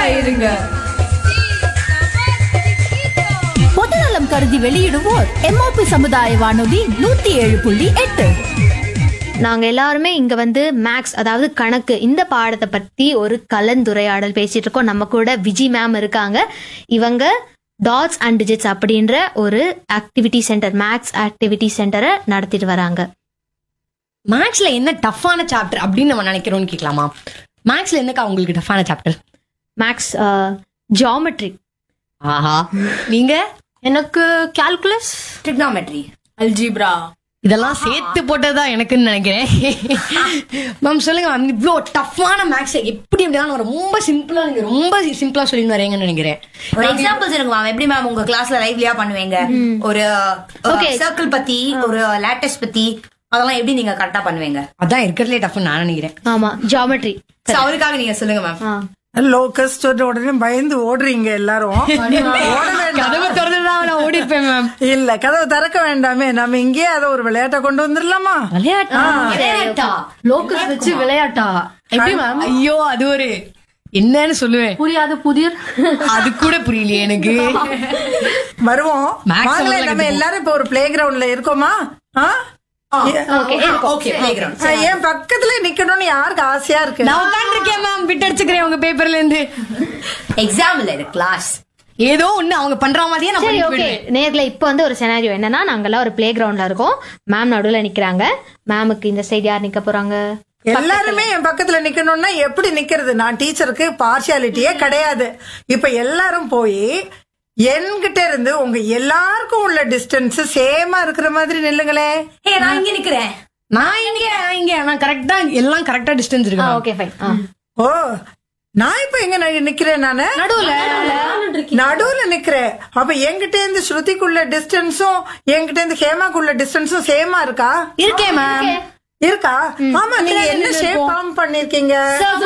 இருங்க பொதுநலம் கருதி வெளியிடுவோர் எம்ஓபி சமுதாய வானொலி நூத்தி ஏழு புள்ளி எட்டு நாங்க எல்லாருமே இங்க வந்து மேக்ஸ் அதாவது கணக்கு இந்த பாடத்தை பத்தி ஒரு கலந்துரையாடல் பேசிட்டு இருக்கோம் நம்ம கூட விஜி மேம் இருக்காங்க இவங்க டாட்ஸ் அண்ட் டிஜிட்ஸ் அப்படின்ற ஒரு ஆக்டிவிட்டி சென்டர் மேக்ஸ் ஆக்டிவிட்டி சென்டரை நடத்திட்டு வராங்க மேக்ஸ்ல என்ன டஃப்பான சாப்டர் அப்படின்னு நம்ம நினைக்கிறோம்னு கேட்கலாமா மேக்ஸ்ல என்னக்கா உங்களுக்கு டஃப்பான சாப்டர் மேக்ஸ் ஜாமெட்ரி ஆஹா நீங்க எனக்கு கால்குலஸ் ட்ரிக்னாமெட்ரி அல்ஜிப்ரா இதெல்லாம் சேர்த்து போட்டதுதான் எனக்குன்னு நினைக்கிறேன் மேம் சொல்லுங்க மேம் இவ்வளோ டஃப்பான மேக்ஸ் எப்படி எப்படின்னா ரொம்ப சிம்பிளா நீங்க ரொம்ப சிம்பிளா சொல்லி வரீங்கன்னு நினைக்கிறேன் ஒரு எக்ஸாம்பிள்ஸ் இருக்கு மேம் எப்படி மேம் உங்க கிளாஸ்ல லைவ்லியா பண்ணுவீங்க ஒரு Okay. சர்க்கிள் பத்தி ஒரு லேட்டஸ்ட் பத்தி அதெல்லாம் எப்படி நீங்க கரெக்டா பண்ணுவீங்க அதான் இருக்கிறதுலே டஃப்னு நான் நினைக்கிறேன் ஆமா ஜாமெட்ரி So, அவருக்காக நீங்க சொல்லுங்க மேம் லோக்கஸ்ட் உடனே பயந்து ஓடுறீங்க எல்லாரும் ஓட வேண்டாம் கதவை திறந்துதான் நான் ஓடி இருப்பேன் மேம் இல்ல கதவை திறக்க வேண்டாமே நம்ம இங்கேயே அதை ஒரு விளையாட்டை கொண்டு வந்துடலாமா விளையாட்டா விளையாட்டா லோக்கஸ் வச்சு விளையாட்டா எப்படி மேம் ஐயோ அது ஒரு என்னன்னு சொல்லுவேன் புரியாது புதிர் அது கூட புரியலையே எனக்கு வருவோம் Max வாங்களேன் எல்லாம் நம்ம கத்துப்போம். எல்லாரும் இப்ப ஒரு பிளே கிரவுண்ட்ல இருக்கோமா ஆ? ஓகே பிளே கிரவுண்ட் ஆ, என் பக்கத்துல நிக்கணும்னு யாருக்கு ஆசையா இருக்கு நான் உட்காந்துருக்கேன் மேம் விட்டு அடிச்சுக்கிறேன் உங்க பேப்பர்ல இருந்து எக்ஸாம் இல்ல இது கிளாஸ் ஏதோ ஒண்ணு அவங்க பண்ற மாதிரியே நான் சரி பண்ணி ஓகே போயிடுவேன் நேர்ல இப்போ வந்து ஒரு செனாரியோ என்னன்னா நாங்கெல்லாம் ஒரு பிளே கிரவுண்ட்ல இருக்கோம் மேம் நடுவுல நிக்கிறாங்க மேமுக்கு இந்த சைடு யார் நிக்க போறாங்க எல்லாருமே என் பக்கத்துல நிக்கணும்னா எப்படி நிக்கிறது நான் டீச்சருக்கு பார்ஷியாலிட்டியே கிடையாது இப்ப எல்லாரும் போய் என்கிட்ட இருந்து உங்க எல்லாருக்கும் உள்ள டிஸ்டன்ஸ் சேமா இருக்கிற மாதிரி நில்லுங்களே ஏ நான் இங்க நிக்கிறேன் நான் இங்க நான் இங்க நான் கரெக்டா எல்லாம் கரெக்டா டிஸ்டன்ஸ் இருக்கு ma'am. ஓகே ஃபைன் ஓ நான் இப்ப எங்க நி- நிக்கிறேன் நானு நடுவுல நடுவுல நிக்கிறேன் அப்ப என்கிட்ட இருந்து ஸ்ருதிக்குள்ள டிஸ்டன்ஸும் என்கிட்ட இருந்து ஹேமாக்குள்ள டிஸ்டன்ஸும் சேமா இருக்கா இருக்கேன் மேம் இருக்கா ஆமா நீங்க என்ன ஷேப் ஃபார்ம் பண்ணிருக்கீங்க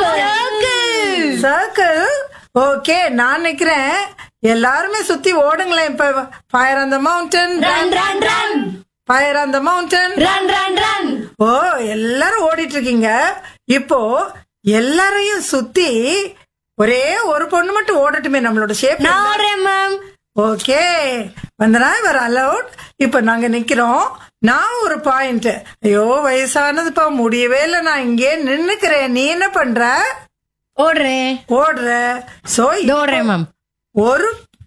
சர்க்கிள் ஓகே நான் நிக்கிறேன் எல்லாருமே சுத்தி ஓடுங்களேன் இப்ப ஃபயர் அந்த mountain run run run fire அந்த மவுண்டன் ரன் ரன் ரன் ஓ எல்லாரும் ஓடிட்டு இருக்கீங்க இப்போ எல்லாரையும் சுத்தி ஒரே ஒரு பொண்ணு மட்டும் ஓடட்டுமே நம்மளோட ஷேப் நான் ஓடுறேன் மேம் ஓகே வந்தனா இவர் அலவுட் இப்ப நாங்க நிக்கிறோம் நான் ஒரு பாயிண்ட் ஐயோ வயசானதுப்பா முடியவே இல்லை நான் இங்கே நின்னுக்கிறேன் நீ என்ன பண்ற ஓடுறேன் ஓடுற சோ இதோ ஓடுறேன் மேம் ஒரு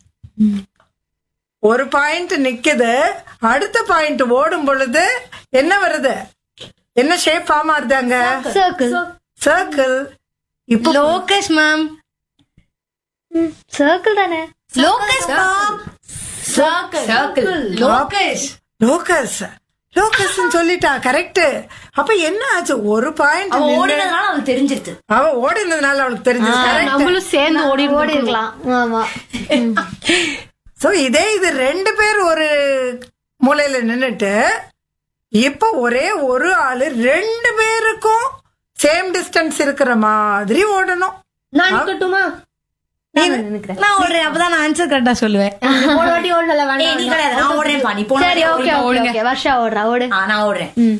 ஒரு பாயிண்ட் நிக்குது அடுத்த பாயிண்ட் ஓடும் பொழுது என்ன வருது என்ன ஷேப் ஃபார்ம் ஆகுதாங்க சர்க்கிள் சர்க்கிள் இப்போ லோகஸ் மேம் சர்க்கிள் தானே locus ma'am circle locus locus locus சொல்லிட்டா கரெக்ட் அப்ப என்ன ஆச்சு ஒரு பாயிண்ட் அவ ஓடினதுனால அவளுக்கு தெரிஞ்சிருச்சு அவ ஓடினதுனால அவளுக்கு தெரிஞ்சது correct. நம்மளும் சேர்ந்து ஓடி ஓடி இருக்கலாம் ஆமா சோ இதே இது ரெண்டு பேர் ஒரு மூலையில நின்னுட்டு இப்ப ஒரே ஒரு ஆளு ரெண்டு பேருக்கும் சேம் டிஸ்டன்ஸ் இருக்கிற மாதிரி ஓடணும் நான் நிக்கட்டுமா நான் நினைக்கிறேன் நான் ஓடுறேன் அப்பதான் நான் ஆன்சர் கரெக்டா சொல்லுவேன் ஒரு வாட்டி ஓடல ஏய், நீ வேண்டாம் கிடையாது நான் ஓடுறேன் பா நீ போன சரி ஓகே ஓகே ஓகே வர்ஷா ஓடுறா ஓடு ஆ, நான் ஓடுறேன் ம்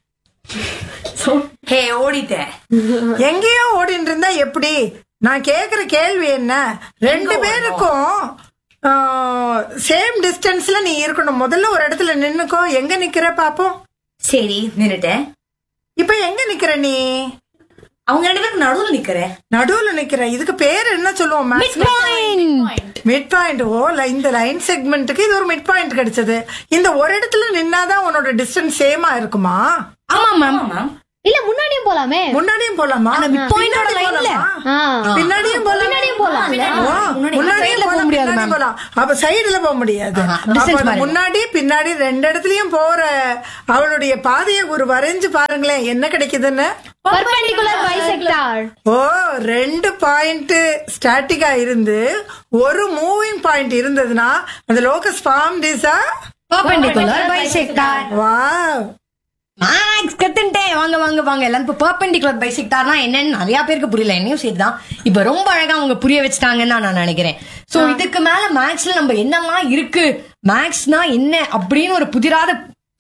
ஹே ஓடிட்டேன் எங்கேயோ ஓடிட்டு இருந்தா எப்படி நான் கேக்குற கேள்வி என்ன ரெண்டு பேருக்கும் சேம் டிஸ்டன்ஸ்ல நீ இருக்கணும் முதல்ல ஒரு இடத்துல நின்னுக்கோ எங்க நிக்கிற பாப்போம் சரி நின்னுட்டேன் இப்ப எங்க நிக்கிற நீ அவங்க ரெண்டு பேருக்கு நடுவுல நிக்கிறேன் நடுவுல நிக்கிற இதுக்கு பேர் என்ன சொல்லுவோம் மிட் பாயிண்ட் ஓ ல- இந்த லைன் செக்மெண்ட்டுக்கு இது ஒரு மிட் பாயிண்ட் கிடைச்சது இந்த ஒரு இடத்துல நின்னாதான் உன்னோட டிஸ்டன்ஸ் சேமா இருக்குமா ஆமா மேம் மேம் இல்ல முன்னாடியும் போலாமே முன்னாடியும் போலாமா midpoint-ஓட பின்னாடி line-ல? போலாமா? ஆ. பின்னாடியும் போலாம் பின்னாடியும் போலாம் ஓ, முன்னாடியும் போலாம் பின்னாடியும் போலாம் அப்ப சைடுல போக முடியாது அப்ப அது முன்னாடி பின்னாடி ரெண்டு இடத்துலயும் போற அவளுடைய பாதையை ஒரு வரைஞ்சு பாருங்களேன் என்ன கிடைக்குதுன்னு பர்பெண்டிகுலர் பைசெக்டார் ஓ ரெண்டு பாயிண்ட் ஸ்டாட்டிக்கா இருந்து ஒரு மூவிங் பாயிண்ட் இருந்ததுன்னா அந்த லோகஸ் ஃபார்ம் டிஸா பர்பெண்டிகுலர் பைசெக்டார் வா மேக்ஸ் கத்துட்டேன் வாங்க வாங்க வாங்க எல்லாரும் இப்போ பர்பெண்டிகுலர் பைசெக்டார்னா என்னன்னு நிறைய பேருக்கு புரியல என்னையும் சேர்த்துதான் இப்போ ரொம்ப அழகா அவங்க புரிய வச்சுட்டாங்கன்னு தான் நான் நினைக்கிறேன் சோ இதுக்கு மேல மேக்ஸ்ல நம்ம என்னெல்லாம் இருக்கு மேக்ஸ்னா என்ன அப்படின்னு ஒரு புதிராத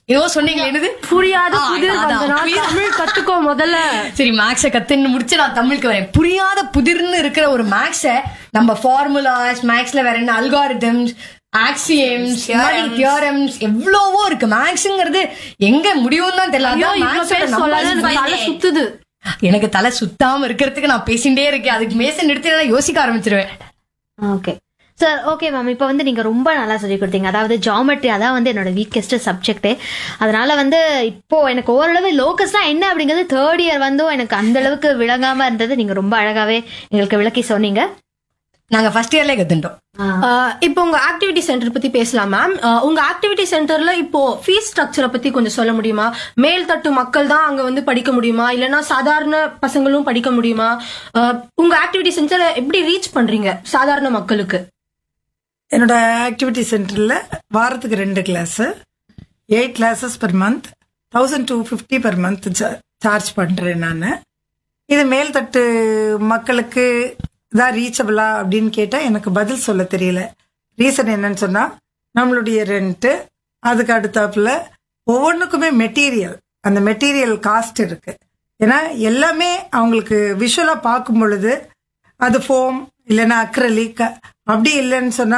ஏதோ சொன்னீங்களே என்னது புரியாத ஆ, புதிர் அதான், வந்தனா புரியுதா? தமிழ் கத்துக்கோ முதல்ல சரி மேக்ஸ கத்துன்னு முடிச்சு நான் தமிழுக்கு வரேன் புரியாத புதிர்னு இருக்கிற ஒரு மேக்ஸ நம்ம ஃபார்முலாஸ் மேக்ஸ்ல வேற என்ன அல்காரிதம்ஸ் ஆக்சியம்ஸ் தியோரம்ஸ் எவ்வளவோ இருக்கு மேக்ஸ்ங்கிறது எங்க முடியும் தான் தெரியல ஐயோ அதான் இவ்வளவு maths ஓட பேர் numbers சொல்லாத எனக்கு தலை சுத்துது எனக்கு தலை சுத்தாம இருக்கிறதுக்கு நான் பேசிட்டே இருக்கேன் அதுக்கு மேச நிறுத்தி நான் யோசிக்க ஆரம்பிச்சிருவேன் ஓகே சார் ஓகே மேம் இப்போ வந்து நீங்க ரொம்ப நல்லா சொல்லி கொடுத்தீங்க அதாவது ஜாமெட்ரி அதான் வந்து என்னோட வீக்கெஸ்ட் சப்ஜெக்ட் அதனால வந்து இப்போ எனக்கு ஓரளவு லோக்கஸ்லாம் என்ன அப்படிங்கிறது தேர்ட் இயர் வந்தும் எனக்கு அந்த அளவுக்கு விளங்காம இருந்தது நீங்க ரொம்ப அழகாவே எங்களுக்கு விளக்கி சொன்னீங்க நாங்க ஃபர்ஸ்ட் இயர்லயே கத்துட்டோம் ஆஹ் இப்போ உங்க ஆக்டிவிட்டி சென்டர் பத்தி பேசலாம் மேம் உங்க ஆக்டிவிட்டி சென்டர்ல இப்போ ஃபீஸ் ஸ்ட்ரக்சரை பத்தி கொஞ்சம் சொல்ல முடியுமா மேல் தட்டு மக்கள் தான் அங்க வந்து படிக்க முடியுமா இல்லனா சாதாரண பசங்களும் படிக்க முடியுமா ஆஹ் உங்க ஆக்டிவிட்டி சென்டரை எப்படி ரீச் பண்றீங்க சாதாரண மக்களுக்கு என்னோட ஆக்டிவிட்டி சென்டரில் வாரத்துக்கு ரெண்டு class eight classes per month thousand two fifty per month charge பண்ணுறேன் நான் இது மேல்தட்டு மக்களுக்கு தான் ரீச்சபிளா அப்படின்னு கேட்டால் எனக்கு பதில் சொல்ல தெரியல ரீசன் என்னன்னு சொன்னால் நம்மளுடைய ரெண்ட்டு அதுக்கு அடுத்தாப்புல ஒவ்வொன்றுக்குமே மெட்டீரியல் அந்த மெட்டீரியல் காஸ்ட் இருக்கு ஏன்னா எல்லாமே அவங்களுக்கு விஷுவலாக பார்க்கும் பொழுது அது ஃபோம் இல்லைன்னா அக்ரலிக் அப்படி இல்லைன்னு சொன்னா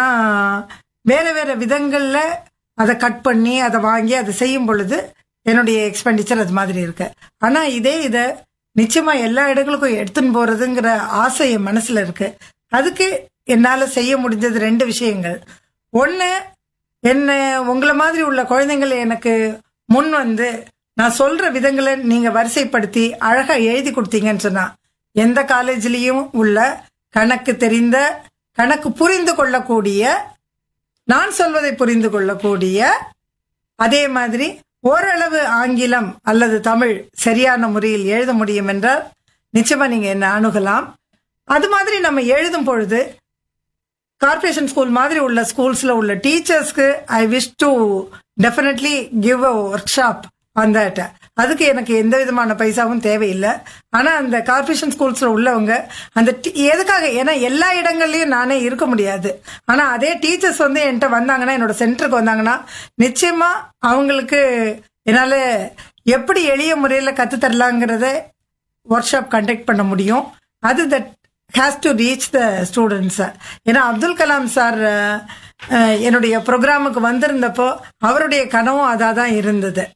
வேற வேற விதங்கள்ல அதை கட் பண்ணி அதை வாங்கி அதை செய்யும் பொழுது என்னுடைய எக்ஸ்பெண்டிச்சர் அது மாதிரி இருக்கு ஆனா இதே இதை நிச்சயமா எல்லா இடங்களுக்கும் எடுத்துன்னு போறதுங்கிற ஆசை என் மனசுல இருக்கு அதுக்கு என்னால செய்ய முடிஞ்சது ரெண்டு விஷயங்கள் ஒன்னு என்ன உங்களை மாதிரி உள்ள குழந்தைங்களை எனக்கு முன் வந்து நான் சொல்ற விதங்களை நீங்க வரிசைப்படுத்தி அழகா எழுதி கொடுத்தீங்கன்னு சொன்னா எந்த காலேஜ்லயும் உள்ள கணக்கு தெரிந்த கணக்கு புரிந்து கொள்ளக்கூடிய நான் சொல்வதை புரிந்து கொள்ளக்கூடிய அதே மாதிரி ஓரளவு ஆங்கிலம் அல்லது தமிழ் சரியான முறையில் எழுத முடியும் என்றால் நிச்சயமா நீங்க என்ன அணுகலாம் அது மாதிரி நம்ம எழுதும் பொழுது கார்ப்பரேஷன் ஸ்கூல் மாதிரி உள்ள ஸ்கூல்ஸ்ல உள்ள டீச்சர்ஸ்க்கு I wish to definitely give a workshop on that அதுக்கு எனக்கு எந்த விதமான பைசாவும் தேவையில்லை ஆனா அந்த கார்ப்பரேஷன் ஸ்கூல்ஸ்ல உள்ளவங்க அந்த டி- எதுக்காக ஏன்னா எல்லா இடங்கள்லயும் நானே இருக்க முடியாது ஆனா அதே டீச்சர்ஸ் வந்து என்கிட்ட வந்தாங்கன்னா என்னோட சென்டருக்கு வந்தாங்கன்னா நிச்சயமா அவங்களுக்கு என்னால எப்படி எளிய முறையில கத்து தரலாங்கிறத ஒர்க் ஷாப் கண்டக்ட் பண்ண முடியும் அது that has to reach the students ஏன்னா அப்துல் கலாம் சார் என்னுடைய ப்ரோக்ராமுக்கு வந்திருந்தப்போ அவருடைய கனவும் அதாக தான் இருந்தது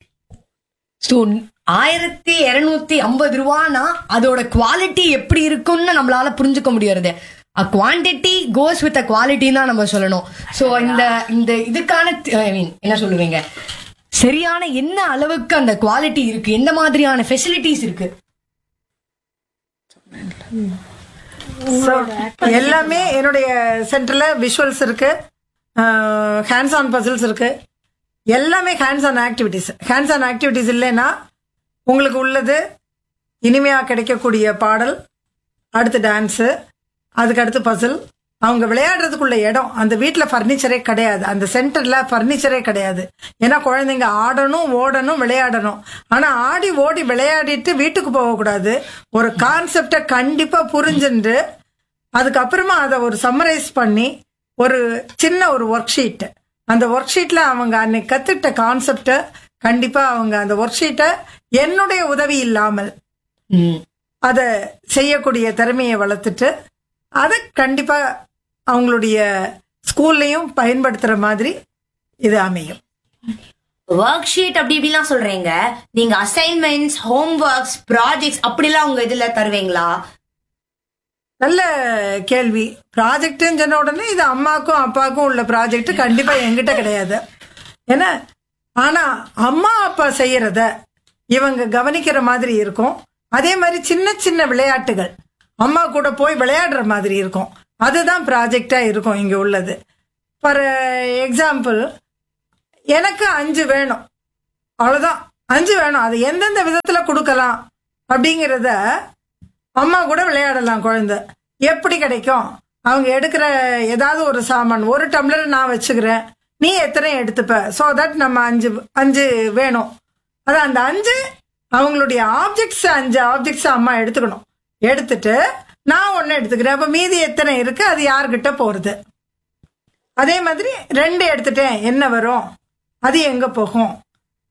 ஸோ ஆயிரத்தி இருநூத்தி ஐம்பது ரூபானா அதோட குவாலிட்டி எப்படி இருக்கும்னு நம்மளால புரிஞ்சுக்க முடியறது a quantity goes with a quality தான் நம்ம சொல்லணும் ஸோ இந்த இந்த இதுக்கான ஐ மீன் என்ன சொல்லுவீங்க சரியான என்ன அளவுக்கு அந்த குவாலிட்டி இருக்கு எந்த மாதிரியான ஃபெசிலிட்டிஸ் இருக்கு So, எல்லாமே என்னுடைய சென்டர்ல விஷுவல்ஸ் இருக்கு ஹேண்ட்ஸ் ஆன் பசில்ஸ் இருக்கு எல்லாமே hands on activities hands on activities இல்லைன்னா உங்களுக்கு உள்ளது இனிமையா கிடைக்கக்கூடிய பாடல் அடுத்து டான்ஸு அதுக்கு அடுத்து பசில் அவங்க விளையாடுறதுக்குள்ள இடம் அந்த வீட்டில் ஃபர்னிச்சரே கிடையாது அந்த சென்டர்ல ஃபர்னிச்சரே கிடையாது ஏன்னா குழந்தைங்க ஆடணும் ஓடணும் விளையாடணும் ஆனா ஆடி ஓடி விளையாடிட்டு வீட்டுக்கு போகக்கூடாது ஒரு கான்செப்டை கண்டிப்பா புரிஞ்சுண்டு அதுக்கப்புறமா அதை ஒரு சம்மரைஸ் பண்ணி ஒரு சின்ன ஒரு ஒர்க் ஷீட் அந்த ஒர்க் ஷீட்ல அவங்க அன்னைக்கு கத்துக்கிட்ட கான்செப்டை கண்டிப்பா அவங்க அந்த ஒர்க் ஷீட்டை என்னுடைய உதவி இல்லாமல் ம். அதை செய்யக்கூடிய திறமையை வளர்த்துட்டு அதை கண்டிப்பா அவங்களுடைய ஸ்கூல்லையும் பயன்படுத்துற மாதிரி இது அமையும் ஒர்க் ஷீட் அப்படி இப்படிலாம் சொல்றீங்க நீங்க அசைன்மெண்ட்ஸ் ஹோம் ஒர்க்ஸ் ப்ராஜெக்ட்ஸ் அப்படிலாம் உங்க இதுல தருவீங்களா நல்ல கேள்வி ப்ராஜெக்ட்னு சொன்ன உடனே இது அம்மாக்கும் அப்பாவுக்கும் உள்ள ப்ராஜெக்ட் கண்டிப்பா என்கிட்ட கிடையாது ஏன்னா ஆனா அம்மா அப்பா செய்யறத இவங்க கவனிக்கிற மாதிரி இருக்கும் அதே மாதிரி சின்ன சின்ன விளையாட்டுகள் அம்மா கூட போய் விளையாடுற மாதிரி இருக்கும் அதுதான் ப்ராஜெக்டா இருக்கும் இங்க உள்ளது ஃபார் எக்ஸாம்பிள் எனக்கு அஞ்சு வேணும் அவ்வளவுதான் அஞ்சு வேணும் அது எந்தெந்த விதத்துல கொடுக்கலாம் அப்படிங்கிறத அம்மா கூட விளையாடலாம் குழந்தை எப்படி கிடைக்கும் அவங்க எடுக்கிற ஏதாவது ஒரு சாமான் ஒரு டம்ளர் நான் வச்சுக்கிறேன் நீ எத்தனை எடுத்துப்ப ஸோ தட் நம்ம அஞ்சு அஞ்சு வேணும் அது அந்த அஞ்சு அவங்களுடைய ஆப்ஜெக்ட்ஸ் அஞ்சு ஆப்ஜெக்ட்ஸ் அம்மா எடுத்துக்கணும் எடுத்துட்டு நான் ஒன்று எடுத்துக்கிறேன் அப்போ மீதி எத்தனை இருக்கு அது யார்கிட்ட போறது அதே மாதிரி ரெண்டு எடுத்துட்டேன் என்ன வரும் அது எங்க போகும்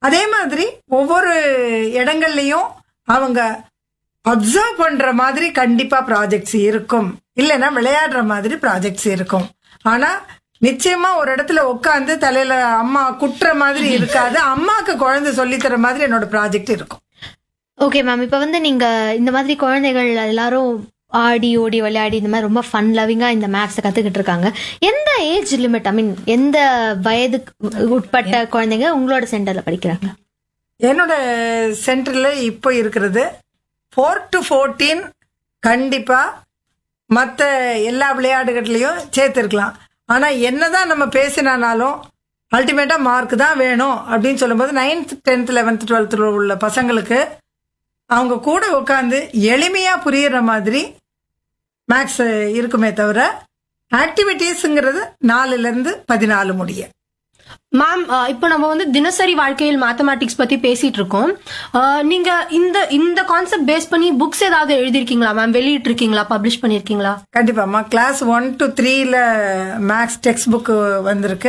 அதே மாதிரி ஒவ்வொரு இடங்கள்லயும் அவங்க அப்சர்வ் பண்ற மாதிரி கண்டிப்பா ப்ராஜெக்ட்ஸ் இருக்கும் இல்லைன்னா விளையாடுற மாதிரி ப்ராஜெக்ட்ஸ் இருக்கும் ஆனா நிச்சயமா ஒரு இடத்துல உட்காந்து தலையில அம்மா குட்டுற மாதிரி இருக்காது அம்மாக்கு குழந்தை சொல்லி தர மாதிரி என்னோட ப்ராஜெக்ட் இருக்கும் ஓகே மேம் இப்போ வந்து நீங்க இந்த மாதிரி குழந்தைகள் எல்லாரும் ஆடி ஓடி விளையாடி இந்த மாதிரி ரொம்ப ஃபன் லவ்விங்கா இந்த மேக்ஸை கத்துக்கிட்டு இருக்காங்க எந்த ஏஜ் லிமிட் ஐ மீன் எந்த வயதுக்கு உட்பட்ட குழந்தைங்க உங்களோட சென்டர்ல படிக்கிறாங்க என்னோட சென்டர்ல இப்போ இருக்கிறது ஃபோர் டு ஃபோர்டீன் கண்டிப்பா மற்ற எல்லா விளையாட்டுகள்லையும் சேர்த்துருக்கலாம் ஆனா என்னதான் நம்ம பேசினாலும் அல்டிமேட்டா மார்க் தான் வேணும் அப்படின்னு சொல்லும்போது நைன்த் டென்த் லெவன்த் டுவெல்த்தில் உள்ள பசங்களுக்கு அவங்க கூட உட்காந்து எளிமையா புரியுற மாதிரி மேக்ஸ் இருக்குமே தவிர ஆக்டிவிட்டீஸுங்கிறது நாலுல இருந்து பதினாலு முடிய மேம் இப்போ நம்ம வந்து தினசரி வாழ்க்கையில் மேத்தமேட்டிக்ஸ் பத்தி பேசிட்டு இருக்கோம் அஹ், நீங்க இந்த இந்த கான்செப்ட் பேஸ் பண்ணி புக்ஸ் ஏதாவது எழுதிருக்கீங்களா மேம் வெளியிட்டு இருக்கீங்களா பப்ளிஷ் பண்ணிருக்கீங்களா கண்டிப்பாம்மா கிளாஸ் ஒன் டு த்ரீல மேக்ஸ் டெக்ஸ்ட் புக்கு வந்திருக்கு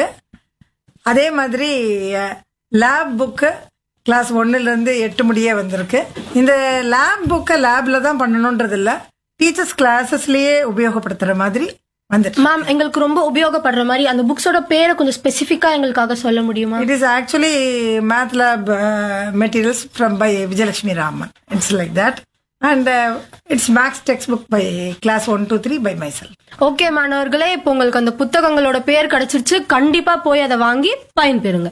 அதே மாதிரி லேப் புக்கு கிளாஸ் ஒன்னுலேருந்து எட்டு முடியே வந்திருக்கு இந்த லேப் புக்கை லேப்ல தான் பண்ணணுன்றது இல்லை டீச்சர்ஸ் கிளாஸஸ்லயே உபயோகப்படுத்துற மாதிரி வந்துட்டு மேம் எங்களுக்கு ரொம்ப உபயோகப்படுற மாதிரி அந்த புக்ஸோட பேரை கொஞ்சம் ஸ்பெசிஃபிக்கா எங்களுக்காக சொல்ல முடியுமா it is actually math lab materials from by Vijayalakshmi Raman it's like that and it's maths text book by class one two three by myself okay மாணவர்களே இப்போ உங்களுக்கு அந்த புத்தகங்களோட பேர் கிடைச்சிருச்சு கண்டிப்பா போய் அதை வாங்கி பயன்பெறுங்க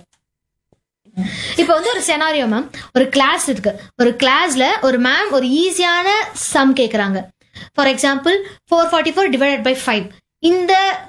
இப்போ வந்து ஒரு செனாரியோ மேம் ஒரு கிளாஸ் இருக்கு ஒரு கிளாஸ்ல ஒரு மேம் ஒரு ஈஸியான சம் கேக்குறாங்க for example four forty four divided by five இந்த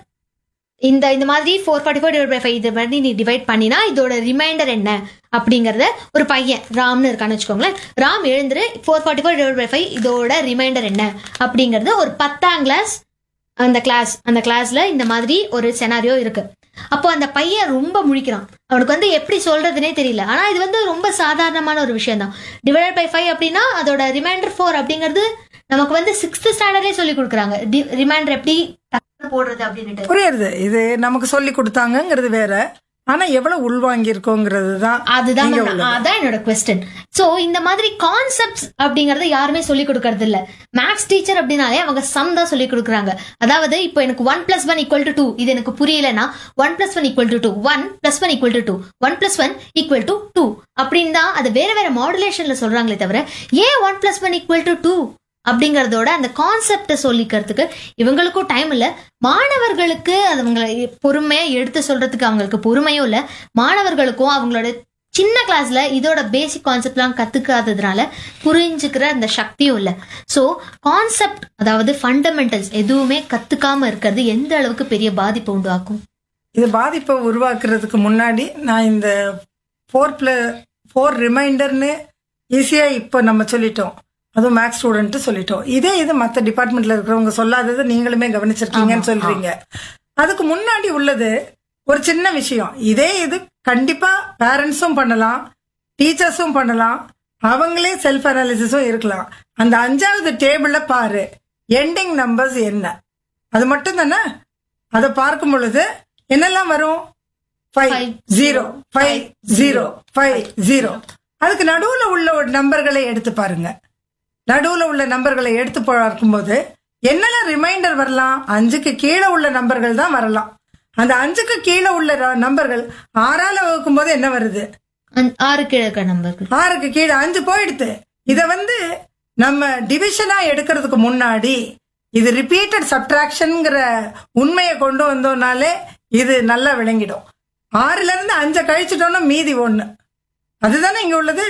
இந்த இந்த மாதிரி four forty four divide by five இது மாதிரி நீ டிவைட் பண்ணினா இதோட ரிமைண்டர் என்ன அப்படிங்கறத ஒரு பையன் ராம்னு இருக்கான்னு வச்சுக்கோங்களேன் ராம் எழுந்துரு four forty four divide by five இதோட ரிமைண்டர் என்ன அப்படிங்கறது ஒரு பத்தாம் கிளாஸ் அந்த கிளாஸ் அந்த கிளாஸ்ல இந்த மாதிரி ஒரு செனாரியோ இருக்கு அப்போ அந்த பையன் ரொம்ப முழிக்கிறான் அவனுக்கு வந்து எப்படி சொல்றதுனே தெரியல ஆனா இது வந்து ரொம்ப சாதாரணமான ஒரு விஷயம் தான் டிவைடட் பை ஃபைவ் அப்படின்னா அதோட ரிமைண்டர் ஃபோர் அப்படிங்கிறது நமக்கு வந்து சிக்ஸ்த் ஸ்டாண்டர்ட்லேயே சொல்லி கொடுக்குறாங்க ரிமைண்டர் எப்படி டக்குனு போடுறது அப்படின்னுட்டு புரியுது இது நமக்கு சொல்லி கொடுத்தாங்கங்கிறது வேற ஆனா எவ்வளவு உள்வாங்கி இருக்கோங்கிறது தான் அதுதான் இங்க நான் உள்ளது. அதான் என்னோட கொஸ்டின் சோ இந்த மாதிரி கான்செப்ட்ஸ் அப்படிங்கறத யாருமே சொல்லி கொடுக்கறது இல்ல மேக்ஸ் டீச்சர் அப்படின்னாலே அவங்க சம் தான் சொல்லி கொடுக்குறாங்க அதாவது இப்போ எனக்கு one plus one equal to two இது எனக்கு புரியலன்னா one plus one equal to two one plus one equal to two one plus one equal to two அப்படின்னு தான் அது வேற வேற மாடுலேஷன்ல சொல்றாங்களே தவிர ஏன் one plus one equal to two அப்படிங்கறதோட அந்த கான்செப்டை சொல்லிக்கிறதுக்கு இவங்களுக்கும் டைம் இல்ல மாணவர்களுக்கு அவங்களை பொறுமையா எடுத்து சொல்றதுக்கு அவங்களுக்கு பொறுமையும் இல்ல மாணவர்களுக்கும் அவங்களோட சின்ன கிளாஸ்ல இதோட பேசிக் கான்செப்ட்லாம் கத்துக்காததுனால புரிஞ்சுக்கிற அந்த சக்தியும் இல்ல சோ கான்செப்ட் அதாவது ஃபண்டமெண்டல்ஸ் எதுவுமே கத்துக்காம இருக்கிறது எந்த அளவுக்கு பெரிய பாதிப்பு உண்டாக்கும் இது பாதிப்பை உருவாக்குறதுக்கு முன்னாடி நான் இந்த ஃபோர் பிள ஃபோர் ரிமைண்டர்னு ஈஸியா இப்போ நம்ம சொல்லிட்டோம் அதுவும் மேக்ஸ் ஸ்டூடெண்ட் சொல்லிட்டோம் இதே இது மற்ற டிபார்ட்மெண்ட்ல இருக்கிறவங்க சொல்லாதது நீங்களுமே கவனிச்சிருக்கீங்கன்னு சொல்றீங்க அதுக்கு முன்னாடி உள்ளது ஒரு சின்ன விஷயம் இதே இது கண்டிப்பா பேரண்ட்ஸும் பண்ணலாம் டீச்சர்ஸும் பண்ணலாம் அவங்களே செல்ஃப் அனாலிசிஸும் இருக்கலாம் அந்த அஞ்சாவது டேபிள்ல பாரு எண்டிங் நம்பர்ஸ் என்ன அது மட்டும் தானே அதை பார்க்கும் பொழுது என்னெல்லாம் வரும் five zero five zero five zero அதுக்கு நடுவுல உள்ள ஒரு நம்பர்களை எடுத்து பாருங்க நடுவுல உள்ள நம்பர்களை எடுத்து பார்க்கும்போது என்னெல்லாம் ரிமைண்டர் வரலாம் அஞ்சுக்கு கீழே உள்ள நம்பர்கள் தான் வரலாம் அந்த அஞ்சுக்கு கீழே உள்ள ர- நம்பர்கள் ஆறால வகுக்கும் போது என்ன வருது அந்த ஆறு கீழே இருக்கிற நம்பர்கள் ஆறுக்கு கீழே அஞ்சு போயிடுது இத வந்து நம்ம டிவிஷனா எடுக்கிறதுக்கு முன்னாடி இது ரிப்பீட்டட் சப்ட்ராக்ஷன்ங்கிற உண்மையை கொண்டு வந்தோம்னாலே இது நல்லா விளங்கிடும் ஆறுல இருந்து அஞ்சை கழிச்சிட்டோம்னா மீதி ஒண்ணு அதுதானே இங்க உள்ளது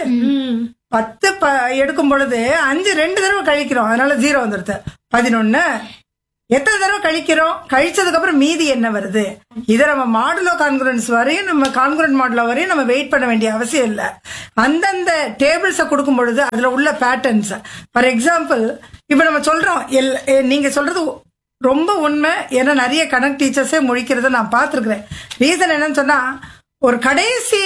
பத்து ப எடுக்கும் பொழுது அஞ்சு ரெண்டு தடவை கழிக்கிறோம் அதனால ஜீரோ வந்துருது பதினொன்னு எத்தனை தடவை கழிக்கிறோம் கழிச்சதுக்கு அப்புறம் மீதி என்ன வருது இதை நம்ம மாடுலோ கான்குரன்ஸ் வரையும் நம்ம கான்குரன்ட் மாடுலோ வரையும் நம்ம வெயிட் பண்ண வேண்டிய அவசியம் இல்லை அந்தந்த டேபிள்ஸை கொடுக்கும் பொழுது அதுல உள்ள பேட்டர்ன்ஸ் ஃபார் எக்ஸாம்பிள் இப்ப நம்ம சொல்றோம் எல் எ, நீங்க சொல்றது ரொம்ப உண்மை ஏன்னா நிறைய கணக்கு டீச்சர்ஸே முழிக்கிறத நான் பார்த்துருக்கிறேன் ரீசன் என்னன்னு சொன்னா ஒரு கடைசி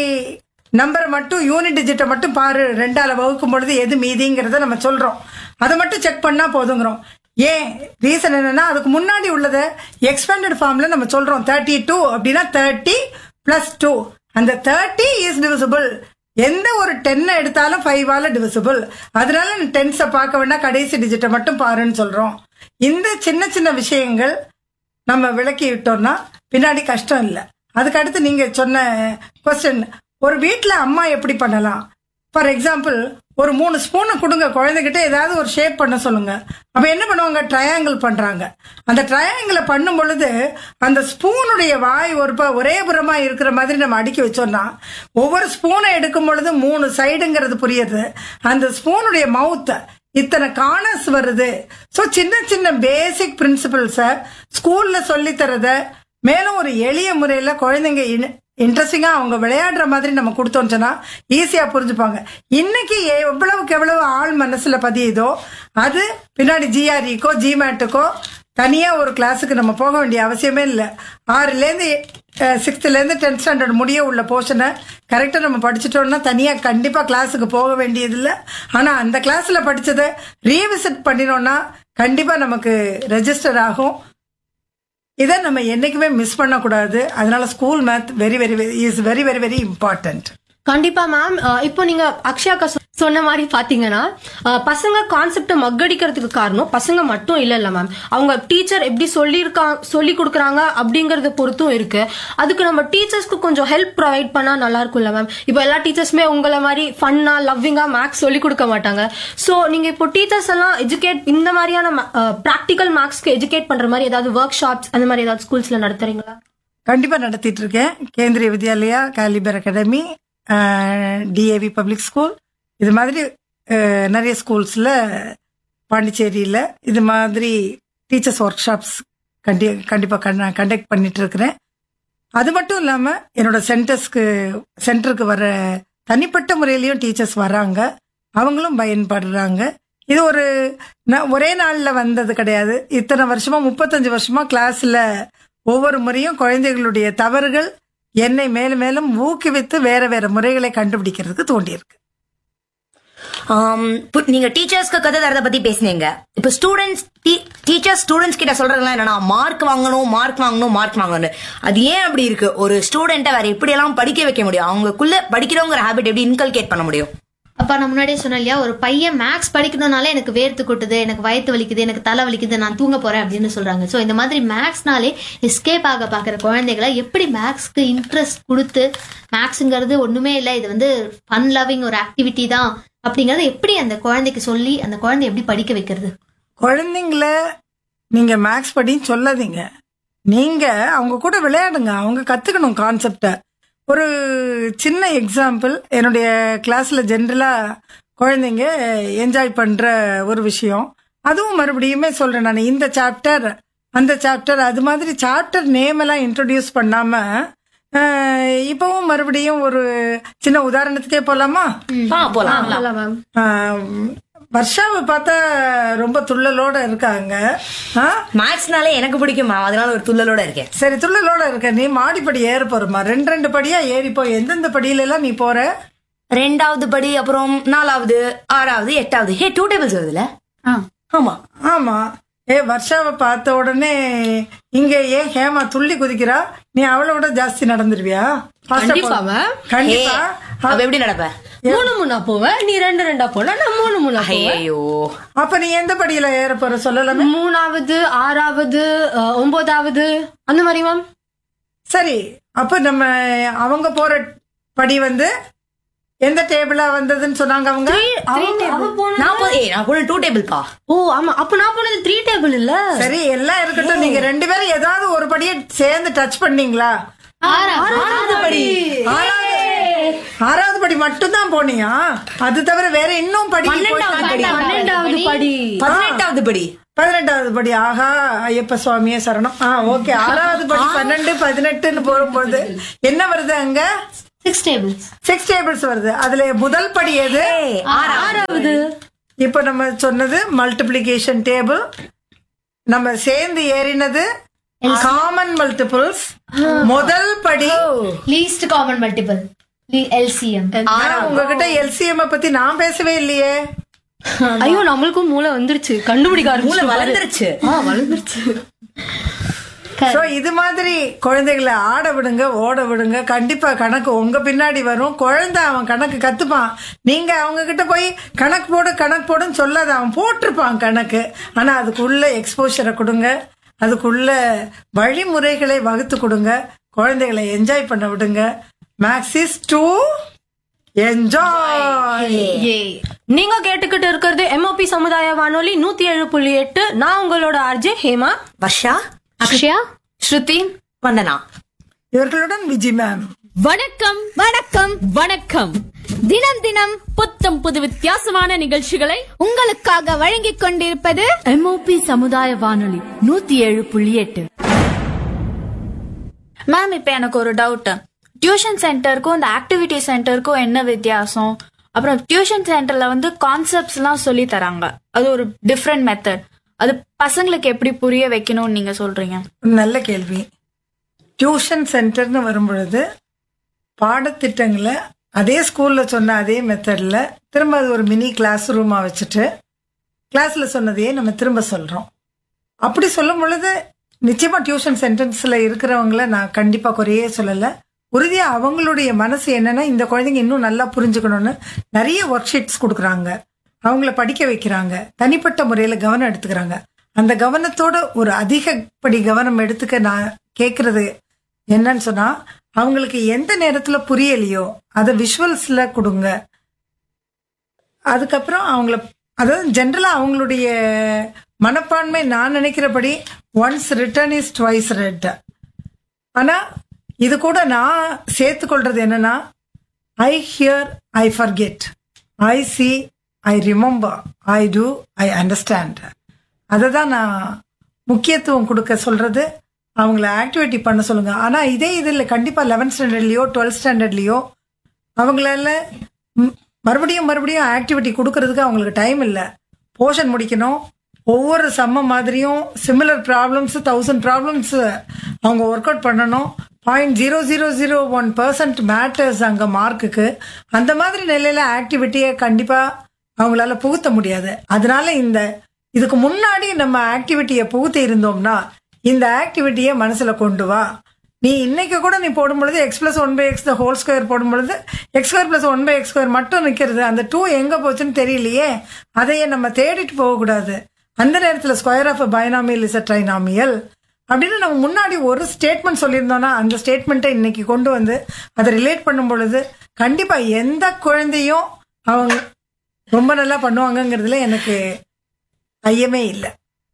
நம்பரை மட்டும் யூனிட் டிஜிட்டை மட்டும் பாரு ரெண்டால வகுக்கும் பொழுது எது மீதிங்கிறத நம்ம சொல்றோம் அதை மட்டும் செக் பண்ணா போதுங்கிறோம் ஏன் ரீசன் என்னன்னா அதுக்கு முன்னாடி உள்ளதை எக்ஸ்பேண்டட் ஃபார்ம்ல நம்ம சொல்றோம் தேர்ட்டி டூ அப்படின்னா தேர்ட்டி பிளஸ் டூ அந்த தேர்ட்டி இஸ் டிவிசிபிள் எந்த ஒரு டென்னை எடுத்தாலும் ஃபைவால டிவிசிபிள் அதனால டென்ஸை பார்க்க வேண்டாம் கடைசி டிஜிட்டை மட்டும் பாருன்னு சொல்றோம் இந்த சின்ன சின்ன விஷயங்கள் நம்ம விளக்கி விட்டோம்னா பின்னாடி கஷ்டம் இல்லை அதுக்கு அடுத்து நீங்க சொன்ன கொஸ்டின் ஒரு வீட்ல அம்மா எப்படி பண்ணலாம் ஃபார் எக்ஸாம்பிள் ஒரு மூணு ஸ்பூனை கொடுங்க குழந்தைகிட்ட ஏதாவது ஒரு ஷேப் பண்ண சொல்லுங்க அப்ப என்ன பண்ணுவாங்க ட்ரையாங்கிள் பண்றாங்க அந்த ட்ரையாங்கிளை பண்ணும் பொழுது அந்த ஸ்பூனுடைய வாய் ஒரு ப- ஒரே புறமா இருக்கிற மாதிரி நம்ம அடுக்கி வச்சோம்னா ஒவ்வொரு ஸ்பூனை எடுக்கும் பொழுது மூணு சைடுங்கிறது புரியுது அந்த ஸ்பூனுடைய மவுத்தை இத்தனை கார்னர்ஸ் வருது ஸோ சின்ன சின்ன பேசிக் பிரின்சிபல்ஸை ஸ்கூல்ல சொல்லி தரத மேலும் ஒரு எளிய முறையில் குழந்தைங்க இன்ட்ரெஸ்டிங்காக அவங்க விளையாடுற மாதிரி நம்ம கொடுத்தோம்னு சொன்னா ஈஸியாக புரிஞ்சுப்பாங்க இன்னைக்கு எவ்வளவுக்கு எவ்வளவு ஆள் மனசுல பதியுதோ அது பின்னாடி ஜிஆர்இக்கோ ஜிமேட்டுக்கோ தனியாக ஒரு கிளாஸுக்கு நம்ம போக வேண்டிய அவசியமே இல்லை ஆறுலேருந்து சிக்ஸ்த்துலேருந்து டென்த் ஸ்டாண்டர்ட் முடிய உள்ள போர்ஷனை கரெக்டாக நம்ம படிச்சிட்டோம்னா தனியாக கண்டிப்பாக கிளாஸுக்கு போக வேண்டியதில்லை ஆனால் அந்த கிளாஸில் படித்ததை ரீவிசிட் பண்ணினோம்னா கண்டிப்பாக நமக்கு ரெஜிஸ்டர் ஆகும் இதை நம்ம என்னைக்குமே மிஸ் பண்ணக்கூடாது அதனால school math very very is very very very important கண்டிப்பா மேம் இப்போ நீங்க அக்ஷயாக்கா சொ- சொன்ன மாதிரி பாத்தீங்கன்னா அஹ், பசங்க கான்செப்ட மக்கடிக்கிறதுக்கு காரணம் பசங்க மட்டும் இல்ல இல்ல மேம் அவங்க டீச்சர் எப்படி சொல்லியிருக்கா சொல்லி கொடுக்குறாங்க அப்படிங்கறத பொறுத்தும் இருக்கு அதுக்கு நம்ம டீச்சர்ஸ்க்கு கொஞ்சம் ஹெல்ப் ப்ரொவைட் பண்ணா நல்லா இருக்கும்ல மேம் இப்போ எல்லா டீச்சர்ஸுமே உங்களை மாதிரி ஃபன்னா லவ்விங்கா மேக்ஸ் சொல்லி கொடுக்க மாட்டாங்க சோ நீங்க இப்போ டீச்சர்ஸ் எல்லாம் எஜுகேட் இந்த மாதிரியான ப்ராக்டிக்கல் மேக்ஸ்க்கு எஜுகேட் பண்ற மாதிரி ஏதாவது ஒர்க் ஷாப்ஸ் அந்த மாதிரி ஏதாவது ஸ்கூல்ஸ்ல நடத்துறீங்களா கண்டிப்பா நடத்திட்டு இருக்கேன் Kendriya Vidyalaya Caliber Academy DAV Public School இது மாதிரி அஹ், நிறைய ஸ்கூல்ஸ்ல பாண்டிச்சேரியில இது மாதிரி டீச்சர்ஸ் ஒர்க் ஷாப்ஸ் கண்டி கண்டிப்பா கண்டக்ட் பண்ணிட்டு இருக்கிறேன் அது மட்டும் இல்லாம என்னோட சென்டர்ஸ்க்கு சென்டருக்கு வர தனிப்பட்ட முறையிலயும் டீச்சர்ஸ் வராங்க அவங்களும் பயன்படுறாங்க இது ஒரு ந- ஒரே நாள்ல வந்தது கிடையாது இத்தனை வருஷமா முப்பத்தஞ்சு வருஷமா கிளாஸ்ல ஒவ்வொரு முறையும் குழந்தைகளுடைய தவறுகள் என்னை மேலும் மேலும் ஊக்குவித்து வேற வேற முறைகளை கண்டுபிடிக்கிறதுக்கு தூண்டியிருக்கு ஆம், பு- நீங்க டீச்சர்ஸ்க்கு கதை தரத பத்தி பேசுனீங்க இப்ப ஸ்டூடெண்ட்ஸ் டீச்சர்ஸ் ஸ்டூடெண்ட்ஸ் கிட்ட சொல்றதுலாம் என்னன்னா மார்க் வாங்கணும் மார்க் வாங்கணும் மார்க் வாங்கணும் அது ஏன் அப்படி இருக்கு ஒரு ஸ்டூடெண்ட்டை வேற எப்படி எல்லாம் படிக்க வைக்க முடியும் அவங்களுக்குள்ள படிக்கிறவங்கிற ஹாபிட் எப்படி இன்கல்கேட் பண்ண முடியும் அப்ப நான் முன்னாடியே சொன்னேன் இல்லையா ஒரு பையன் மேக்ஸ் படிக்கணும்னாலே எனக்கு வேர்த்து கொட்டுது எனக்கு வயிற்று வலிக்குது எனக்கு தலை வலிக்குது நான் தூங்க போறேன் அப்படின்னு சொல்றாங்க ஸோ இந்த மாதிரி மேக்ஸ்னாலே எஸ்கேப் ஆக பாக்குற குழந்தைகளை எப்படி மேக்ஸ்க்கு இன்ட்ரெஸ்ட் கொடுத்து மேக்ஸுங்கிறது ஒண்ணுமே இல்லை இது வந்து ஃபன் லவ்விங் ஒரு ஆக்டிவிட்டி தான் அப்படிங்கறத எப்படி அந்த குழந்தைக்கு சொல்லி அந்த குழந்தை எப்படி படிக்க வைக்கிறது குழந்தைங்கள நீங்க மேக்ஸ் படின்னு சொல்லாதீங்க நீங்க அவங்க கூட விளையாடுங்க அவங்க கத்துக்கணும் கான்செப்டை ஒரு சின்ன எக்ஸாம்பிள் என்னுடைய கிளாஸ்ல ஜென்ரலா குழந்தைங்க என்ஜாய் பண்ற ஒரு விஷயம் அதுவும் மறுபடியுமே சொல்றேன் நான் இந்த சாப்டர் அந்த சாப்டர் அது மாதிரி சாப்டர் நேம் எல்லாம் இன்ட்ரோடியூஸ் பண்ணாம அஹ், இப்பவும் மறுபடியும் ஒரு சின்ன உதாரணத்துக்கே போலாமா ஆ, போலாம் இல்ல மேம் ஆஹ் வர்ஷாவை பார்த்தா ரொம்ப துள்ளலோட இருக்காங்க ஆ? மேக்ஸ்னாலே எனக்கு பிடிக்குமா அதனால ஒரு துள்ளலோட இருக்கேன் சரி துள்ளலோட இருக்க நீ மாடிப்படி ஏற போறமா ரெண்டு ரெண்டு படியா ஏறி போ எந்தெந்த படியில எல்லாம் நீ போற ரெண்டாவது படி அப்புறம் நாலாவது ஆறாவது எட்டாவது ஹே டூ டேபிள்ஸ் வருதுல ஆமா ஆமா ஏ வர்ஷாவை பார்த்த உடனே இங்க ஏன் ஹேமா துள்ளி குதிக்கிறா நீ அவளை விட ஜாஸ்தி நடந்துருவியா Fast ஆ கண்டிப்பா போ. மேம் ஹே கண்டிப்பா அவ எப்படி நடப்ப மூணு மூணா போவேன் நீ ரெண்டு ரெண்டா போனா நான் மூணு மூணா போவேன் ஐயோ அப்ப நீ எந்த படியில ஏற போற சொல்லலாமே மூணாவது ஆறாவது அஹ், ஒன்பதாவது அந்த மாதிரி மேம் சரி அப்ப நம்ம அவங்க போற படி வந்து எந்த டேபிளா வந்ததுன்னு சொன்னாங்க அவங்க நான் போ ஏய் நான் போன டூ டேபிள் பா ஓ ஆமா அப்ப நான் போனது த்ரீ டேபிள் இல்ல சரி எல்லாம் இருக்கட்டும் நீங்க ரெண்டு பேரும் ஏதாவது ஒரு படியை சேர்ந்து டச் பண்ணீங்களா ஆறாவது படி ஆறாவது ஆறாவது படி மட்டும் தான் போனியா அது தவிர வேற இன்னும் படி பன்னெண்டாவது படி பன்னெண்டாவது படி பதினெட்டாவது படி பதினெட்டாவது படி ஆஹா ஐயப்ப சுவாமியே சரணம் ஆ ஓகே ஆறாவது படி பன்னெண்டு பதினெட்டுன்னு போகும்போது என்ன வருது அங்க சிக்ஸ் டேபிள்ஸ் சிக்ஸ் டேபிள்ஸ் வருது அதுல முதல் படி எது ஆறாவது இப்ப நம்ம சொன்னது மல்டிப்ளிகேஷன் டேபிள் நம்ம சேர்ந்து ஏறினது காமன் மல்டிபிள்ஸ் முதல் படி லீஸ்ட் காமன் மல்டிபிள் எல்சிஎம் ஆனா உங்ககிட்ட எல்சிஎம் பத்தி நான் பேசவே இல்லையே ஐயோ நம்மளுக்கும் மூளை வந்துருச்சு கண்டுபிடிக்க மூளை ஆரம்பிச்சு வளர்ந்துருச்சு வளர்ந்துருச்சு சோ இது மாதிரி குழந்தைகளை ஆட விடுங்க ஓட விடுங்க கண்டிப்பா கணக்கு உங்க பின்னாடி வரும் குழந்தை அவன் கணக்கு கத்துப்பான் நீங்க அவங்க கிட்ட போய் கணக்கு போடு கணக்கு போடுன்னு சொல்லாத அவன் போட்டிருப்பான் கணக்கு ஆனா அதுக்குள்ள எக்ஸ்போஷரை கொடுங்க அதுக்குள்ள வழிமுறைகளை வகுத்து கொடுங்க குழந்தைகளை என்ஜாய் பண்ண விடுங்க மேக்ஸிஸ் டூ என்ஜாய் நீங்க கேட்டுக்கிட்டு இருக்கிறது எம்ஓபி சமுதாய வானொலி நூத்தி ஏழு புள்ளி எட்டு நான் உங்களோட ஆர்ஜே ஹேமா வர்ஷா அக்ஷயா ஸ்ருதி வந்தனா இவர்களுடன் விஜி மேம் வணக்கம் வணக்கம் வணக்கம் தினம் தினம் புத்தம் புது வித்தியாசமான நிகழ்ச்சிகளை உங்களுக்காக வழங்கிக் கொண்டிருப்பது எம்ஓபி சமுதாய வானொலி நூத்தி ஏழு புள்ளி எட்டு மேம் இப்போ எனக்கு ஒரு டவுட் டியூஷன் சென்டருக்கும் இந்த ஆக்டிவிட்டி சென்டருக்கும் என்ன வித்தியாசம் அப்புறம் டியூஷன் சென்டர்ல வந்து கான்செப்ட்ஸ் எல்லாம் சொல்லி தராங்க அது ஒரு டிஃப்ரெண்ட் மெத்தட் அது பசங்களுக்கு எப்படி புரிய வைக்கணும்னு நீங்க சொல்றீங்க நல்ல கேள்வி டியூஷன் சென்டர்னு வரும்பொழுது பாடத்திட்டங்களை அதே ஸ்கூல்ல சொன்ன அதே மெத்தட்ல திரும்ப அது ஒரு மினி கிளாஸ் ரூமா வச்சுட்டு கிளாஸ்ல சொன்னதையே நம்ம திரும்ப சொல்றோம் அப்படி சொல்லும் பொழுது நிச்சயமா டியூஷன் சென்டர்ஸ்ல இருக்கிறவங்கள நான் கண்டிப்பா குறையே சொல்லல உறுதியா அவங்களுடைய மனசு என்னன்னா இந்த குழந்தைங்க இன்னும் நல்லா புரிஞ்சுக்கணும்னு நிறைய ஒர்க் ஷீட்ஸ் கொடுக்குறாங்க அவங்கள படிக்க வைக்கிறாங்க தனிப்பட்ட முறையில கவனம் எடுத்துக்கிறாங்க அந்த கவனத்தோட ஒரு அதிகப்படி கவனம் எடுத்துக்க நான் கேக்குறது என்னன்னு சொன்னா அவங்களுக்கு எந்த நேரத்துல புரியலையோ அதை விஷுவல்ஸ்ல கொடுங்க அதுக்கப்புறம் அவங்கள அதாவது ஜென்ரலா அவங்களுடைய மனப்பான்மை நான் நினைக்கிறபடி once written is twice read ஆனா இது கூட நான் சேர்த்துக்கொள்றது என்னன்னா I hear I forget I see I remember I do I understand அதை தான் நான் முக்கியத்துவம் கொடுக்க சொல்றது அவங்கள ஆக்டிவிட்டி பண்ண சொல்லுங்க ஆனா இதே இதில் கண்டிப்பா லெவன்த் ஸ்டாண்டர்ட்லயோ டுவெல்த் ஸ்டாண்டர்ட்லயோ அவங்களால ம், மறுபடியும் மறுபடியும் ஆக்டிவிட்டி கொடுக்கறதுக்கு அவங்களுக்கு டைம் இல்லை போர்ஷன் முடிக்கணும் ஒவ்வொரு சம்ம மாதிரியும் சிமிலர் ப்ராப்ளம்ஸ் தௌசண்ட் ப்ராப்ளம்ஸ் அவங்க ஒர்க் அவுட் பண்ணணும் point zero zero zero one percent matters அங்கே மார்க்குக்கு அந்த மாதிரி நிலையில ஆக்டிவிட்டியை கண்டிப்பாக அவங்களால புகுத்த முடியாது அதனால இந்த இதுக்கு முன்னாடி நம்ம ஆக்டிவிட்டியை புகுத்தி இருந்தோம்னா இந்த ஆக்டிவிட்டியை மனசுல கொண்டு வா நீ இன்னைக்கு கூட நீ போடும் பொழுது x plus one by x whole square போடும் பொழுது x square plus one by x square மட்டும் நிற்கிறது அந்த டூ எங்க போச்சுன்னு தெரியலையே அதையே நம்ம தேடிட்டு போகக்கூடாது அந்த நேரத்தில் square of binomial is a trinomial அப்படின்னு நம்ம முன்னாடி ஒரு ஸ்டேட்மெண்ட் சொல்லியிருந்தோம்னா அந்த ஸ்டேட்மெண்ட்டை இன்னைக்கு கொண்டு வந்து அதை ரிலேட் பண்ணும் பொழுது கண்டிப்பா எந்த குழந்தையும் அவங்க ரொம்ப நல்லா பண்ணுவாங்கங்கிறதுல எனக்கு ஐயமே இல்லை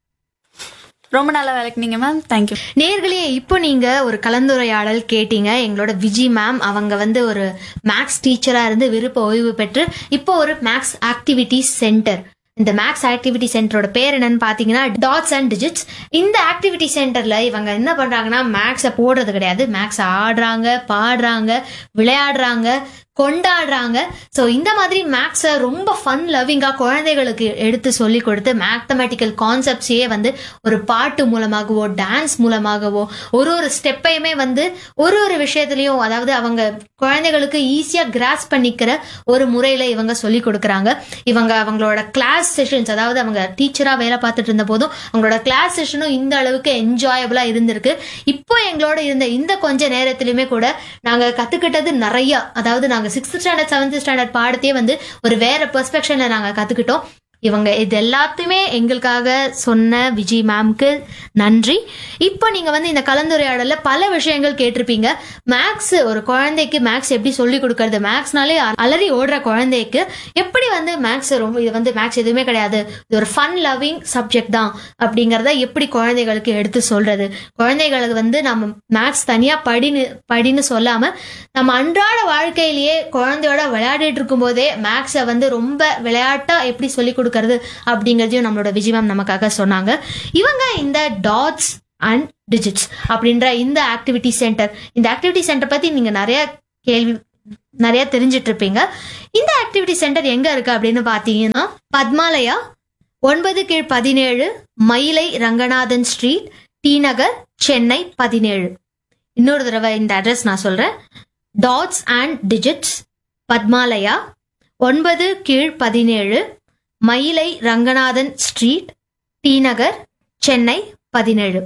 ரொம்ப நல்லா விளக்குனீங்க மேம் தேங்க்யூ நேர்களே இப்போ நீங்க ஒரு கலந்துரையாடல் கேட்டீங்க எங்களோட விஜி மேம் அவங்க வந்து ஒரு மேக்ஸ் டீச்சரா இருந்து விருப்ப ஓய்வு பெற்று இப்போ ஒரு மேக்ஸ் ஆக்டிவிட்டி சென்டர் இந்த மேக்ஸ் ஆக்டிவிட்டி சென்டரோட பேர் என்னன்னு பாத்தீங்கன்னா டாட்ஸ் அண்ட் டிஜிட்ஸ் இந்த ஆக்டிவிட்டி சென்டர்ல இவங்க என்ன பண்றாங்கன்னா மேக்ஸை போடுறது கிடையாது மேக்ஸ் ஆடுறாங்க பாடுறாங்க விளையாடுறாங்க கொண்டாடுறாங்க ஸோ இந்த மாதிரி மேக்ஸை ரொம்ப ஃபன் லவ்விங்காக குழந்தைகளுக்கு எடுத்து சொல்லி கொடுத்து மேத்தமெட்டிக்கல் கான்செப்ட்ஸையே வந்து ஒரு பாட்டு மூலமாகவோ டான்ஸ் மூலமாகவோ ஒரு ஒரு ஸ்டெப்பையுமே வந்து ஒரு ஒரு விஷயத்துலையும் அதாவது அவங்க குழந்தைகளுக்கு ஈஸியாக கிராஸ் பண்ணிக்கிற ஒரு முறையில் இவங்க சொல்லி கொடுக்குறாங்க இவங்க அவங்களோட கிளாஸ் செஷன்ஸ் அதாவது அவங்க டீச்சராக வேலை பார்த்துட்டு இருந்த போதும் அவங்களோட கிளாஸ் செஷனும் இந்த அளவுக்கு என்ஜாயபிளாக இருந்திருக்கு இப்போ எங்களோட இருந்த இந்த கொஞ்ச நேரத்திலுமே கூட நாங்கள் கற்றுக்கிட்டது நிறைய அதாவது நாங்கள் சிக்ஸ்த் ஸ்டாண்டர்ட் செவன்த் ஸ்டாண்டர்ட் பாடத்தையே வந்து ஒரு வேற பெர்ஸ்பெக்ஷனில் நாங்கள் கற்றுக்கிட்டோம் இவங்க இது எல்லாத்தையுமே எங்களுக்காக சொன்ன விஜய் மேம்க்கு நன்றி இப்போ நீங்க வந்து இந்த கலந்துரையாடல பல விஷயங்கள் கேட்டிருப்பீங்க மேக்ஸ் ஒரு குழந்தைக்கு மேக்ஸ் எப்படி சொல்லி கொடுக்கறது மேக்ஸ்னாலே அலறி ஓடுற குழந்தைக்கு எப்படி வந்து மேக்ஸ் ரொம்ப இது வந்து மேக்ஸ் எதுவுமே கிடையாது இது ஒரு ஃபன் லவ்விங் சப்ஜெக்ட் தான் அப்படிங்கறத எப்படி குழந்தைகளுக்கு எடுத்து சொல்றது குழந்தைகளுக்கு வந்து நம்ம மேக்ஸ் தனியா படின்னு படின்னு சொல்லாம நம்ம அன்றாட வாழ்க்கையிலேயே குழந்தையோட விளையாடிட்டு இருக்கும்போதே மேக்ஸை வந்து ரொம்ப விளையாட்டா எப்படி சொல்லி கொடுக்கறது அப்படிங்கறதையும் நம்மளோட விஜய் மேம் நமக்காக சொன்னாங்க இவங்க இந்த டாட்ஸ் அண்ட் டிஜிட்ஸ் அப்படின்ற இந்த ஆக்டிவிட்டி சென்டர் இந்த ஆக்டிவிட்டி சென்டர் பத்தி நீங்க நிறைய கேள்வி நிறைய தெரிஞ்சிட்டு இருப்பீங்க இந்த ஆக்டிவிட்டி சென்டர் எங்க இருக்கு அப்படின்னு பாத்தீங்கன்னா பத்மாலயா ஒன்பது கீழ் பதினேழு மயிலை ரங்கநாதன் ஸ்ட்ரீட் டி நகர் சென்னை பதினேழு இன்னொரு தடவை இந்த அட்ரஸ் நான் சொல்றேன் டாட்ஸ் அண்ட் டிஜிட்ஸ் பத்மாலயா ஒன்பது கீழ் பதினேழு மயிலை ரங்கநாதன் ஸ்ட்ரீட் டி நகர் சென்னை பதினேழு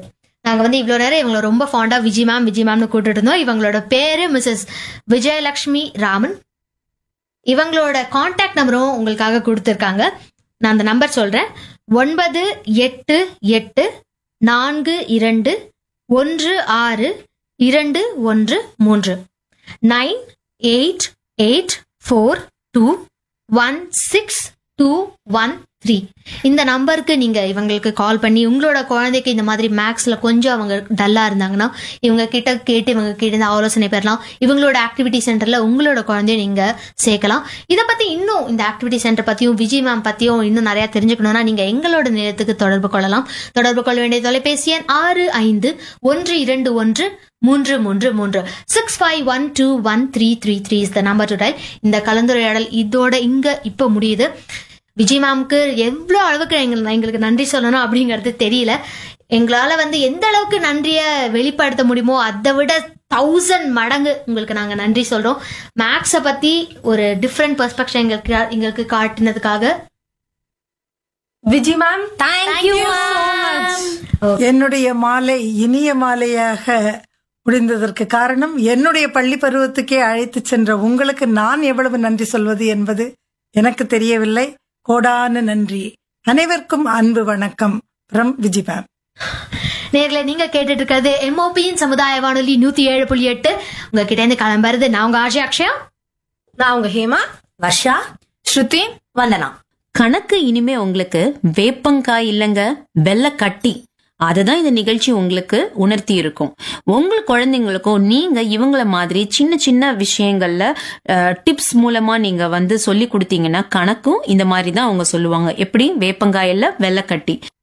நாங்க வந்து இவ்வளவு நேரம் இவங்களை ரொம்ப ஃபாண்டா விஜய் மேம் விஜய் மேம்னு கூட்டிட்டு இருந்தோம் இவங்களோட பேரு மிஸ்ஸஸ் விஜயலட்சுமி ராமன் இவங்களோட காண்டாக்ட் நம்பரும் உங்களுக்காக கொடுத்துருக்காங்க நான் அந்த நம்பர் சொல்றேன் ஒன்பது எட்டு எட்டு நான்கு இரண்டு ஒன்று ஆறு இரண்டு ஒன்று மூன்று nine eight eight four two one six two one three இந்த நம்பருக்கு நீங்க இவங்களுக்கு கால் பண்ணி உங்களோட குழந்தைக்கு இந்த மாதிரி மேக்ஸ்ல கொஞ்சம் அவங்க டல்லா இருந்தாங்கன்னா இவங்க கிட்ட கேட்டு இவங்க கிட்ட இருந்து ஆலோசனை பெறலாம் இவங்களோட ஆக்டிவிட்டி சென்டர்ல உங்களோட குழந்தைய நீங்க சேர்க்கலாம் இதை பத்தி இன்னும் இந்த ஆக்டிவிட்டி சென்டர் பத்தியும் விஜய் மேம் பத்தியும் இன்னும் நிறைய தெரிஞ்சுக்கணும்னா நீங்க எங்களோட நிலையத்துக்கு தொடர்பு கொள்ளலாம் தொடர்பு கொள்ள வேண்டிய தொலைபேசி எண் ஆறு ஐந்து ஒன்று இரண்டு ஒன்று மூன்று மூன்று மூன்று six five one two one three three three is the number to dial இந்த கலந்துரையாடல் இதோட இங்க இப்ப முடியுது விஜய் மேம்க்கு எவ்வளோ அளவுக்கு எங்க- எங்களுக்கு நன்றி சொல்லணும் அப்படிங்கிறது தெரியல எங்களால வந்து எந்த அளவுக்கு நன்றியை வெளிப்படுத்த முடியுமோ அதை விட தௌசண்ட் மடங்கு உங்களுக்கு நாங்க நன்றி சொல்றோம் மேக்ஸை பத்தி ஒரு டிஃப்ரெண்ட் பெர்ஸ்பெக்ஷன் எங்களுக்கு எங்களுக்கு காட்டினதுக்காக விஜி மேம் தேங்க்யூ என்னுடைய மாலை இனிய மாலையாக முடிந்ததற்கு காரணம் என்னுடைய பள்ளி பருவத்துக்கே அழைத்து சென்ற உங்களுக்கு நான் எவ்வளவு நன்றி சொல்வது என்பது எனக்கு தெரியவில்லை கோடான நன்றி அனைவருக்கும் அன்பு வணக்கம் ஃப்ரம் விஜி மேம் நேர்ல நீங்க கேட்டுட்டு இருக்கிறது எம்ஓபியின் சமுதாய வானொலி நூத்தி ஏழு புள்ளி எட்டு உங்ககிட்ட இருந்து கிளம்புறது நான் உங்க ஆஜய் அக்ஷயா நான் உங்க ஹேமா வர்ஷா ஸ்ருதி வந்தனா கணக்கு இனிமே உங்களுக்கு வேப்பங்காய் இல்லைங்க வெள்ளை கட்டி அதுதான் இந்த நிகழ்ச்சி உங்களுக்கு உணர்த்தி இருக்கும் உங்க குழந்தைங்களுக்கும் நீங்க இவங்கள மாதிரி சின்ன சின்ன விஷயங்கள்ல டிப்ஸ் மூலமா நீங்க வந்து சொல்லி கொடுத்தீங்கன்னா கணக்கும் இந்த மாதிரி தான் அவங்க சொல்லுவாங்க எப்படி வேப்பங்காயில வெள்ளை கட்டி